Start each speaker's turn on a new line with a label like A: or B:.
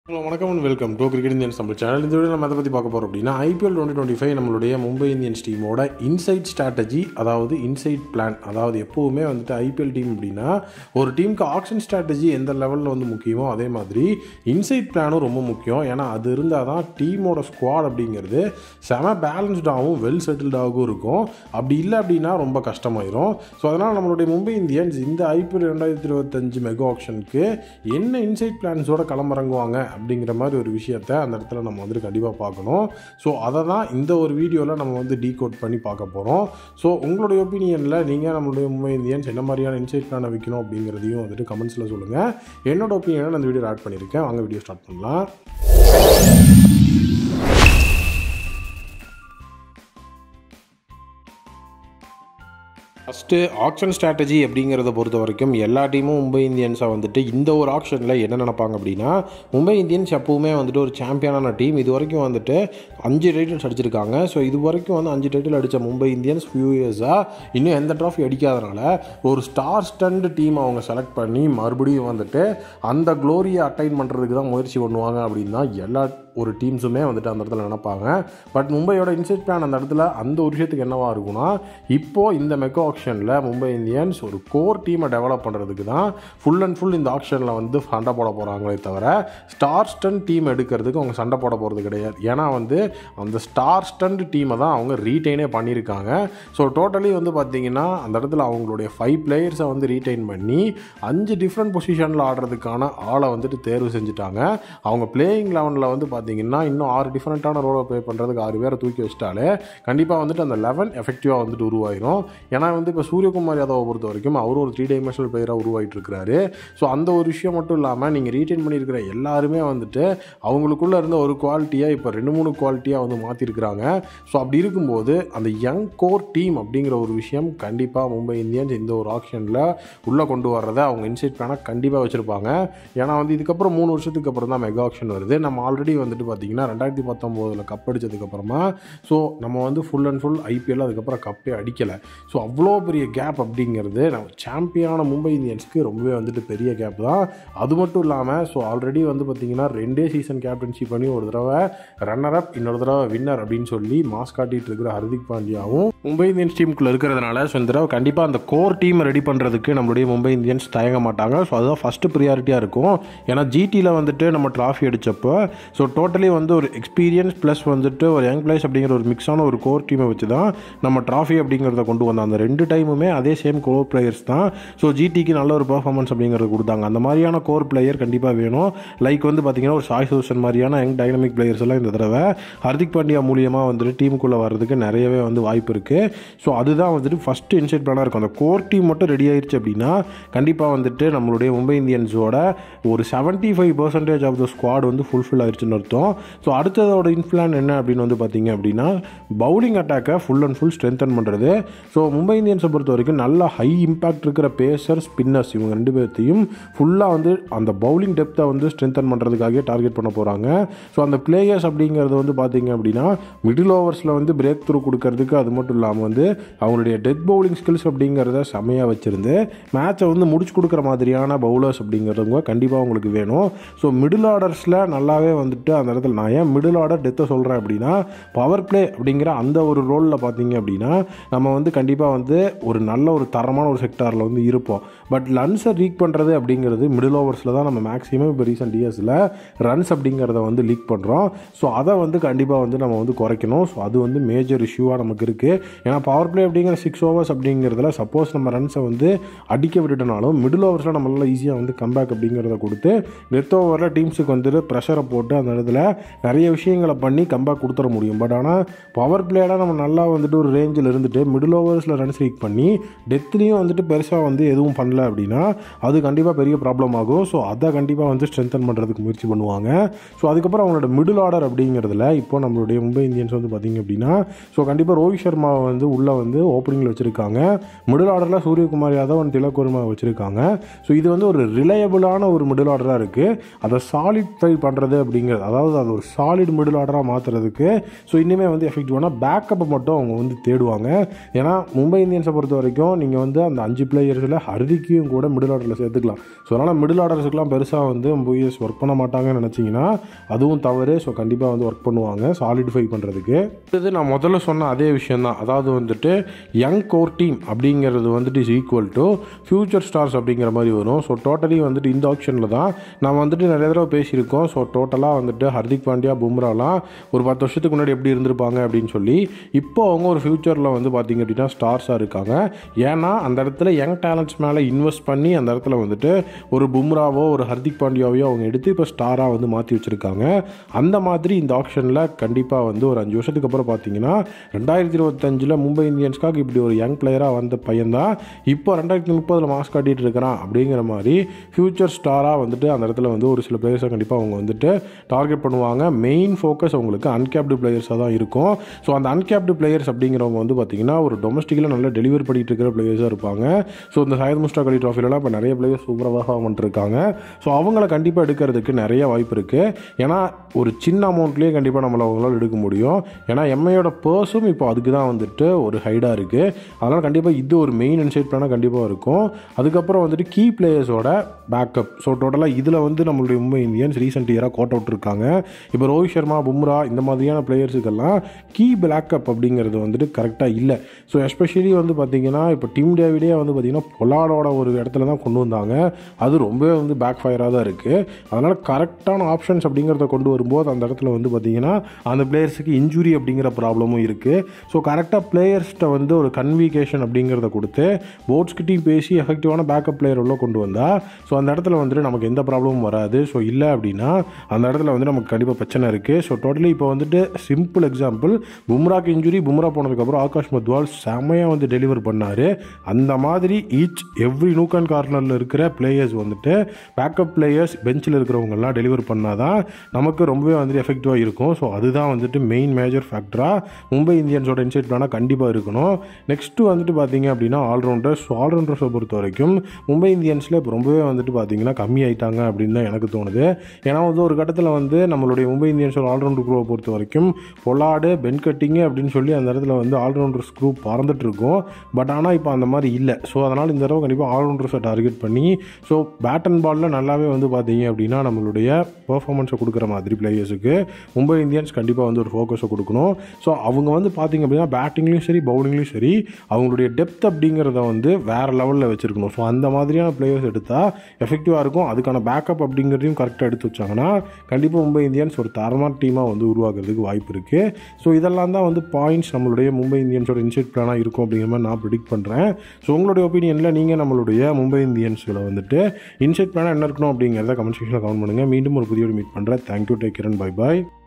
A: hello வணக்கம் and welcome to cricket Indians நம்ம channel இந்த வீடியோ நம்ம எதை பற்றி பார்க்க போகிறோம் அப்படின்னா ஐபிஎல் டுவெண்ட்டி டுவெண்ட்டி ஃபைவ் நம்மளுடைய மும்பை இந்தியன்ஸ் டீமோட இன்சைட் ஸ்ட்ராட்டஜி அதாவது இன்சைட் பிளான் அதாவது எப்போவுமே வந்துட்டு ஐபிஎல் டீம் அப்படின்னா ஒரு டீமுக்கு ஆக்ஷன் ஸ்ட்ராட்டஜி எந்த லெவலில் வந்து முக்கியமோ அதே மாதிரி இன்சைட் பிளானும் ரொம்ப முக்கியம் ஏன்னா அது இருந்தால் தான் டீமோட ஸ்குவாட் அப்படிங்கிறது செம பேலன்ஸ்டாகவும் வெல் செட்டில்டாகவும் இருக்கும் அப்படி இல்லை அப்படின்னா ரொம்ப கஷ்டமாயிரும் ஸோ அதனால் நம்மளுடைய மும்பை இந்தியன்ஸ் இந்த ஐபிஎல் ரெண்டாயிரத்தி இருபத்தஞ்சு மெகா ஆக்ஷனுக்கு என்ன இன்சைட் பிளான்ஸோட களமிறங்குவாங்க அப்படிங்கிற மாதிரி ஒரு விஷயத்த அந்த இடத்துல நம்ம வந்துட்டு கண்டிப்பாக பார்க்கணும் ஸோ அதை தான் இந்த ஒரு வீடியோவில் நம்ம வந்து டீகோட் பண்ணி பார்க்க போகிறோம் ஸோ உங்களுடைய ஒப்பீனியனில் நீங்கள் நம்மளுடைய மும்பை இந்தியன்ஸ் என்ன மாதிரியான இன்சைட் பிளானை வைக்கணும் அப்படிங்கிறதையும் வந்துட்டு கமெண்ட்ஸில் சொல்லுங்கள் என்னோட ஒப்பீனியனை நான் இந்த வீடியோ ஆட் பண்ணியிருக்கேன் வாங்க வீடியோ ஸ்டார்ட் பண்ணலாம் ஃபஸ்ட்டு ஆக்ஷன் ஸ்ட்ராட்டஜி அப்படிங்கிறத பொறுத்த வரைக்கும் எல்லா டீமும் மும்பை இந்தியன்ஸை வந்துட்டு இந்த ஒரு ஆக்ஷனில் என்ன நினைப்பாங்க அப்படின்னா மும்பை இந்தியன்ஸ் எப்போவுமே வந்துட்டு ஒரு சாம்பியனான டீம் இது வரைக்கும் வந்துட்டு அஞ்சு டைட்டில்ஸ் அடிச்சிருக்காங்க ஸோ இது வரைக்கும் வந்து அஞ்சு டைட்டில் அடித்த மும்பை இந்தியன்ஸ் ஃபியூ இயர்ஸாக இன்னும் எந்த ட்ராஃபி அடிக்காதனால ஒரு ஸ்டார் ஸ்டண்ட் டீம் அவங்க செலக்ட் பண்ணி மறுபடியும் வந்துட்டு அந்த க்ளோரியை அட்டைன் பண்ணுறதுக்கு தான் முயற்சி பண்ணுவாங்க அப்படின்னு தான் எல்லா ஒரு டீம்ஸுமே வந்துட்டு அந்த இடத்துல நினைப்பாங்க பட் மும்பையோட இன்சைட் பிளான் அந்த இடத்துல அந்த ஒரு விஷயத்துக்கு என்னவா இருக்கும்னா இப்போது இந்த மெக்கோ ஆக்ஷனில் மும்பை இந்தியன்ஸ் ஒரு கோர் டீமை டெவலப் பண்ணுறதுக்கு தான் ஃபுல் அண்ட் ஃபுல் இந்த ஆக்ஷனில் வந்து சண்டை போட போகிறாங்களே தவிர ஸ்டார் ஸ்டன் டீம் எடுக்கிறதுக்கு அவங்க சண்டை போட போகிறது கிடையாது ஏன்னா வந்து அந்த ஸ்டார் ஸ்டண்ட் டீமை தான் அவங்க ரீட்டைனே பண்ணியிருக்காங்க ஸோ டோட்டலி வந்து பார்த்திங்கன்னா அந்த இடத்துல அவங்களுடைய ஃபைவ் பிளேயர்ஸை வந்து ரீட்டைன் பண்ணி அஞ்சு டிஃப்ரெண்ட் பொசிஷனில் ஆடுறதுக்கான ஆளை வந்துட்டு தேர்வு செஞ்சுட்டாங்க அவங்க பிளேயிங் லெவனில் வந்து பார்த்தீங்கன்னா இன்னும் ஆறு டிஃப்ரெண்ட்டான ரோலை ப்ளே பண்ணுறதுக்கு ஆறு பேரை தூக்கி வச்சிட்டாலே கண்டிப்பாக வந்துட்டு அந்த லெவன் எஃபெக்டிவாக வந்துட்டு உருவாயிரும் ஏன்னா வந்து இப்போ சூரியகுமார் யாதவை பொறுத்த வரைக்கும் அவரும் ஒரு த்ரீ டைமென்ஷனல் பிளேயராக உருவாகிட்டு இருக்கிறாரு ஸோ அந்த ஒரு விஷயம் மட்டும் இல்லாமல் நீங்கள் ரீட்டைன் பண்ணியிருக்கிற எல்லாருமே வந்துட்டு அவங்களுக்குள்ளே இருந்த ஒரு குவாலிட்டியாக இப்போ ரெண்டு மூணு குவாலிட்டியாக வந்து மாற்றிருக்கிறாங்க ஸோ அப்படி இருக்கும்போது அந்த யங் கோர் டீம் அப்படிங்கிற ஒரு விஷயம் கண்டிப்பாக மும்பை இந்தியன்ஸ் இந்த ஒரு ஆப்ஷனில் உள்ளே கொண்டு வர்றதை அவங்க இன்சைட் பிளானாக கண்டிப்பாக வச்சுருப்பாங்க ஏன்னா வந்து இதுக்கப்புறம் மூணு வருஷத்துக்கு அப்புறம் தான் மெகா ஆப்ஷன் வருது நம்ம ஆல்ரெடி வந்துட்டு பார்த்தீங்கன்னா ரெண்டாயிரத்தி பத்தொம்போதில் கப் அடித்ததுக்கப்புறமா ஸோ நம்ம வந்து ஃபுல் அண்ட் ஃபுல் ஐபிஎல் அதுக்கப்புறம் கப்பே அடிக்கலை ஸோ அவ்வளோ பெரிய கேப் அப்படிங்கிறது நம்ம சாம்பியனான மும்பை இந்தியன்ஸ்க்கு ரொம்பவே வந்துட்டு பெரிய கேப் தான் அது மட்டும் இல்லாமல் ஸோ ஆல்ரெடி வந்து பார்த்திங்கன்னா ரெண்டே சீசன் கேப்டன்ஷிப் பண்ணி ஒரு தடவை ரன்னர் அப் இன்னொரு தடவை வின்னர் அப்படின்னு சொல்லி மாஸ் காட்டிட்டு இருக்கிற ஹர்திக் பாண்டியாவும் மும்பை இந்தியன்ஸ் டீமுக்குள்ள இருக்கிறதுனால ஸோ இந்த தடவை கண்டிப்பாக அந்த கோர் டீம் ரெடி பண்ணுறதுக்கு நம்மளுடைய மும்பை இந்தியன்ஸ் தயங்க மாட்டாங்க ஸோ அதுதான் ஃபஸ்ட்டு ப்ரியாரிட்டியாக இருக்கும் ஏன்னா ஜிடியில் வந்துட்டு நம்ம ட்ராஃபி அடித்தப்போ ஸோ டோட்டலி வந்து ஒரு எக்ஸ்பீரியன்ஸ் ப்ளஸ் வந்துட்டு ஒரு யங் பிளேஸ் அப்படிங்கிற ஒரு மிக்ஸான ஒரு கோர் டீமை வச்சு தான் நம்ம ட்ராஃபி அப்படிங்கிறத கொண்டு வந்தோம் அந்த ரெண்டு டைமுமே அதே சேம் கோர் பிளேயர்ஸ் தான் ஸோ ஜிடிக்கு நல்ல ஒரு பர்ஃபார்மன்ஸ் அப்படிங்கிறது கொடுத்தாங்க அந்த மாதிரியான கோர் பிளேயர் கண்டிப்பாக வேணும் லைக் வந்து பார்த்தீங்கன்னா ஒரு சாய் சூசன் மாதிரியான யங் டைனமிக் பிளேயர்ஸ் எல்லாம் இந்த தடவை ஹர்திக் பாண்டியா மூலியமாக வந்துட்டு டீமுக்குள்ளே வர்றதுக்கு நிறையவே வந்து வாய்ப்பு இருக்குது ஸோ அதுதான் வந்துட்டு ஃபஸ்ட்டு இன்சைட் பிளானாக இருக்கும் அந்த கோர் டீம் மட்டும் ரெடி ஆயிடுச்சு அப்படின்னா கண்டிப்பாக வந்துட்டு நம்மளுடைய மும்பை இந்தியன்ஸோட ஒரு seventy five percentage of the squad வந்து ஃபுல்ஃபில் ஆயிடுச்சுன்னு அர்த்தம் ஸோ அடுத்ததோட இன்ஃப்ளான் என்ன அப்படின்னு வந்து பார்த்தீங்க அப்படின்னா பவுலிங் அட்டாக்கை ஃபுல் அண்ட் ஃபுல் ஸ்ட்ரென்தன் பண்ணுறது ஸோ மும்பை இந்தியன்ஸை பொறுத்த வரைக்கும் நல்ல ஹை இம்பாக்ட் இருக்கிற பேசர் ஸ்பின்னர்ஸ் இவங்க ரெண்டு பேர்த்தையும் ஃபுல்லாக வந்து அந்த பவுலிங் டெப்த்தை வந்து ஸ்ட்ரென்தன் பண்ணுறதுக்காகவே டார்கெட் பண்ண போகிறாங்க ஸோ அந்த பிளேயர்ஸ் அப்படிங்கிறது வந்து பார்த்தீங்க அப்படின்னா மிடில் ஓவர்ஸில் வந்து பிரேக் த்ரூ கொடுக்கறதுக்கு அது மட்டும் இல்லாமல் வந்து அவங்களுடைய டெத் பவுலிங் ஸ்கில்ஸ் அப்படிங்கிறத செமையாக வச்சுருந்து மேட்சை வந்து முடிச்சு கொடுக்குற மாதிரியான பவுலர்ஸ் அப்படிங்கிறவங்க கண்டிப்பாக உங்களுக்கு வேணும் ஸோ மிடில் ஆர்டர்ஸில் நல்லாவே வந்துட்டு அந்த இடத்துல நான் ஏன் மிடில் ஆர்டர் டெத்தை சொல்கிறேன் அப்படின்னா பவர் பிளே அப்படிங்கிற அந்த ஒரு ரோலில் பார்த்தீங்க அப்படின்னா நம்ம வந்து கண்டிப்பாக வந்து ஒரு நல்ல ஒரு தரமான ஒரு செக்டாரில் வந்து இருப்போம் பட் லன்ஸை லீக் பண்ணுறது அப்படிங்கிறது மிடில் ஓவர்ஸில் தான் நம்ம மேக்ஸிமம் இப்போ ரீசெண்ட் இயர்ஸில் ரன்ஸ் அப்படிங்கிறத வந்து லீக் பண்ணுறோம் ஸோ அதை வந்து கண்டிப்பாக வந்து நம்ம வந்து குறைக்கணும் ஸோ அது வந்து மேஜர் இஷ்யூவாக நமக்கு இருக்குது ஏன்னா பவர் பிளே அப்படிங்கிற சிக்ஸ் ஓவர்ஸ் அப்படிங்கிறதுல சப்போஸ் நம்ம ரன்ஸை வந்து அடிக்க விட்டுட்டனாலும் மிடில் ஓவர்ஸில் நம்மளால் ஈஸியாக வந்து கம்பேக் அப்படிங்கிறத கொடுத்து டெத் ஓவரில் டீம்ஸுக்கு வந்துட்டு ப்ரெஷரை போட்டு அந்த இடத்துல நிறைய விஷயங்களை பண்ணி கம்பேக் கொடுத்துட முடியும் பட் ஆனால் பவர் பிளேயராக நம்ம நல்லா வந்துட்டு ஒரு ரேஞ்சில் இருந்துட்டு மிடில் ஓவர்ஸில் ரன்ஸ் லீக் பண்ணி டெத்லேயும் வந்துட்டு பெருசாக வந்து எதுவும் பண்ணல அப்படின்னா அது கண்டிப்பாக பெரிய ப்ராப்ளம் ஆகும் ஸோ அதை கண்டிப்பாக வந்து ஸ்ட்ரென்தன் பண்ணுறதுக்கு முயற்சி பண்ணுவாங்க ஸோ அதுக்கப்புறம் அவங்களோட மிடில் ஆர்டர் அப்படிங்கிறதுல இப்போ நம்மளுடைய மும்பை இந்தியன்ஸ் வந்து பார்த்திங்க அப்படின்னா ஸோ கண்டிப்பாக ரோஹித் சர்மாவை வந்து உள்ளே வந்து ஓப்பனிங்கில் வச்சுருக்காங்க மிடில் ஆர்டரில் சூரியகுமார் யாதவ் அண்ட் திலக் வர்மா வச்சுருக்காங்க ஸோ இது வந்து ஒரு ரிலையபிளான ஒரு மிடில் ஆர்டராக இருக்குது அதை சாலிட்ஃபை பண்ணுறது அப்படிங்கிறது அதாவது அது ஒரு சாலிட் மிடில் ஆர்டராக மாற்றுறதுக்கு ஸோ இன்னுமே வந்து எஃபெக்டிவான பேக்கப்பை மட்டும் அவங்க வந்து தேடுவாங்க ஏன்னா மும்பை இந்தியன்ஸ் இந்தியன்ஸை பொறுத்த வரைக்கும் நீங்கள் வந்து அந்த அஞ்சு பிளேயர்ஸில் ஹர்திக்கையும் கூட மிடில் ஆர்டரில் சேர்த்துக்கலாம் ஸோ அதனால் மிடில் ஆர்டர்ஸுக்குலாம் பெருசாக வந்து மும்பை இந்தியன்ஸ் ஒர்க் பண்ண மாட்டாங்கன்னு நினச்சிங்கன்னா அதுவும் தவறு ஸோ கண்டிப்பாக வந்து ஒர்க் பண்ணுவாங்க சாலிடிஃபை பண்ணுறதுக்கு இது நான் முதல்ல சொன்ன அதே விஷயம் தான் அதாவது வந்துட்டு யங் கோர் டீம் அப்படிங்கிறது வந்துட்டு is equal to future stars அப்படிங்கிற மாதிரி வரும் ஸோ டோட்டலி வந்துட்டு இந்த ஆப்ஷனில் தான் நம்ம வந்துட்டு நிறைய தடவை பேசியிருக்கோம் ஸோ டோட்டலாக வந்துட்டு ஹர்திக் பாண்டியா பும்ராலாம் ஒரு பத்து வருஷத்துக்கு முன்னாடி எப்படி இருந்திருப்பாங்க அப்படின்னு சொல்லி இப்போ அவங்க ஒரு ஃப்யூச்சரில் வந்து பார்த்திங்க அப்படின்னா ஸ்டார்ஸாக இருக்காங்க ஏன்னா அந்த இடத்துல யங் டேலண்ட்ஸ் மேலே இன்வெஸ்ட் பண்ணி அந்த இடத்துல வந்துட்டு ஒரு பும்ராவோ ஒரு ஹர்திக் பாண்டியாவையோ அவங்க எடுத்து இப்போ ஸ்டாராக வந்து மாற்றி வச்சுருக்காங்க அந்த மாதிரி இந்த ஆப்ஷனில் கண்டிப்பாக வந்து ஒரு அஞ்சு வருஷத்துக்கு அப்புறம் பார்த்தீங்கன்னா ரெண்டாயிரத்தி இருபத்தஞ்சில் மும்பை இந்தியன்ஸ்க்காக இப்படி ஒரு யங் பிளேயராக வந்த பையன்தான் இப்போ ரெண்டாயிரத்தி முப்பதில் மாஸ் காட்டிகிட்டு இருக்கிறான் அப்படிங்கிற மாதிரி ஃப்யூச்சர் ஸ்டாராக வந்துட்டு அந்த இடத்துல வந்து ஒரு சில பிளேயர்ஸை கண்டிப்பாக அவங்க வந்துட்டு டார்கெட் பண்ணுவாங்க மெயின் ஃபோக்கஸ் அவங்களுக்கு அன்கேப்டு பிளேயர்ஸாக தான் இருக்கும் ஸோ அந்த அன்கேப்டு பிளேயர்ஸ் அப்படிங்கிறவங்க வந்து பார்த்திங்கன்னா ஒரு டொமஸ்டிக்கில் நல்லா டெலிவரி பண்ணிட்டு இருக்கிற பிளேயர்ஸாக இருப்பாங்க ஸோ இந்த சையத் முஸ்டாக் அலி ட்ராஃபிலலாம் இப்போ நிறைய பிளேயர்ஸ் சூப்பராக பர்ஃபார்ம் இருக்காங்க ஸோ அவங்கள கண்டிப்பாக எடுக்கிறதுக்கு நிறைய வாய்ப்பு இருக்குது ஏன்னா ஒரு சின்ன அமௌண்ட்லேயே கண்டிப்பாக நம்மளை அவங்களால எடுக்க முடியும் ஏன்னா எம்ஐயோட பர்ஸும் இப்போ அதுக்கு தான் வந்துட்டு ஒரு ஹைடாக இருக்குது அதனால் கண்டிப்பாக இது ஒரு மெயின் இன்சைட் பிளானாக கண்டிப்பாக இருக்கும் அதுக்கப்புறம் வந்துட்டு கீ பிளேயர்ஸோட பேக்கப் ஸோ டோட்டலாக இதில் வந்து நம்மளுடைய மும்பை இந்தியன்ஸ் ரீசெண்ட் இயராக கோட் அவுட் இருக்காங்க இப்போ ரோஹித் சர்மா பும்ரா இந்த மாதிரியான பிளேயர்ஸுக்கெல்லாம் கீ பேக்கப் அப்படிங்கிறது வந்துட்டு கரெக்டாக இல்லை ஸோ எஸ்பெஷலி வந்து பார்த்திங்கன்னா இப்போ டீம் டேவிடே வந்து பார்த்திங்கன்னா பொலாடோட ஒரு இடத்துல தான் கொண்டு வந்தாங்க அது ரொம்பவே வந்து பேக் ஃபயராக தான் இருக்குது அதனால் கரெக்டான ஆப்ஷன்ஸ் அப்படிங்கிறத கொண்டு வரும்போது அந்த இடத்துல வந்து பார்த்திங்கன்னா அந்த பிளேயர்ஸுக்கு இன்ஜுரி அப்படிங்கிற ப்ராப்ளமும் இருக்குது ஸோ கரெக்டாக பிளேயர்ஸ்கிட்ட வந்து ஒரு கன்விகேஷன் அப்படிங்கிறத கொடுத்து போட்ஸ்கிட்டையும் பேசி எஃபெக்டிவான பேக்கப் பிளேயர் உள்ள கொண்டு வந்தால் ஸோ அந்த இடத்துல வந்துட்டு நமக்கு எந்த ப்ராப்ளமும் வராது ஸோ இல்லை அப்படின்னா அந்த இடத்துல வந்து நமக்கு கண்டிப்பாக பிரச்சனை இருக்குது ஸோ டோட்டலி இப்போ வந்துட்டு சிம்பிள் எக்ஸாம்பிள் பும்ராக்கு இன்ஜுரி பும்ரா போனதுக்கப்புறம் ஆகாஷ் மத்வால் செமையாக வந்து டெலிவர் பண்ணார் அந்த மாதிரி ஈச் எவ்ரி நூக் அண்ட் கார்னரில் இருக்கிற பிளேயர்ஸ் வந்துட்டு பேக்கப் பிளேயர்ஸ் பெஞ்சில் இருக்கிறவங்கெல்லாம் டெலிவர் பண்ணால் தான் நமக்கு ரொம்பவே வந்துட்டு எஃபெக்டிவாக இருக்கும் ஸோ அதுதான் வந்துட்டு மெயின் மேஜர் ஃபேக்டராக மும்பை இந்தியன்ஸோட இன்சைட் பிளானாக கண்டிப்பாக இருக்கணும் நெக்ஸ்ட்டு வந்துட்டு பார்த்தீங்க அப்படின்னா ஆல்ரவுண்டர்ஸ் ஸோ ஆல்ரவுண்டர்ஸை பொறுத்த வரைக்கும் மும்பை இந்தியன்ஸில் இப்போ ரொம்பவே வந்துட்டு பார்த்தீங்கன்னா கம்மி ஆயிட்டாங்க அப்படின்னு தான் எனக்கு தோணுது ஏன்னா வந்து ஒரு கட்டத்தில் வந்து நம்மளுடைய மும்பை இந்தியன்ஸோட ஆல்ரவுண்டர் குரூவை பொறுத்த வரைக்கும் பொலாடு பென் கட்டிங்கு அப்படின்னு சொல்லி அந்த இடத்துல வந்து ஆல்ரவுண்டர்ஸ் குரூப் பறந்துட்டு இருக்கும் பட் ஆனால் இப்போ அந்த மாதிரி இல்லை ஸோ அதனால் இந்த தடவை கண்டிப்பாக ஆல்ரவுண்டர்ஸை டார்கெட் பண்ணி ஸோ பேட் அண்ட் பாலில் நல்லாவே வந்து பார்த்தீங்க அப்படின்னா நம்மளுடைய பெர்ஃபார்மன்ஸை கொடுக்குற மாதிரி பிளேயர்ஸுக்கு மும்பை இந்தியன்ஸ் கண்டிப்பாக வந்து ஒரு ஃபோக்கஸை கொடுக்கணும் ஸோ அவங்க வந்து பார்த்தீங்க அப்படின்னா பேட்டிங்லேயும் சரி பவுலிங்லேயும் சரி அவங்களுடைய டெப்த் அப்படிங்கிறத வந்து வேறு லெவலில் வச்சுருக்கணும் ஸோ அந்த மாதிரியான பிளேயர்ஸ் எடுத்தால் எஃபெக்டிவாக இருக்கும் அதுக்கான பேக்கப் அப்படிங்கிறதையும் கரெக்டாக எடுத்து வச்சாங்கன்னா கண்டிப்பாக மும்பை இந்தியன்ஸ் ஒரு தரமான டீமாக வந்து உருவாக்குறதுக்கு வாய்ப்பு இருக்குது ஸோ இதெல்லாம் தான் வந்து பாயிண்ட்ஸ் நம்மளுடைய மும்பை இந்தியன்ஸோட இன்சைட் பிளானாக இருக்கும் அப்படிங்கிற மாதிரி நான் ப்ரிடிக்ட் பண்ணுறேன் ஸோ உங்களுடைய ஒப்பீனியனில் நீங்கள் நம்மளுடைய மும்பை இந்தியன்ஸில் வந்துட்டு இன்சைட் பிளானாக என்ன இருக்கணும் அப்படிங்கிறத கமெண்ட் செக்ஷனில் கமெண்ட் பண்ணுங்கள் மீண்டும் ஒரு புதிய மீட் பண்ணுறேன் தேங்க்யூ டேக் கிரண் பை பாய்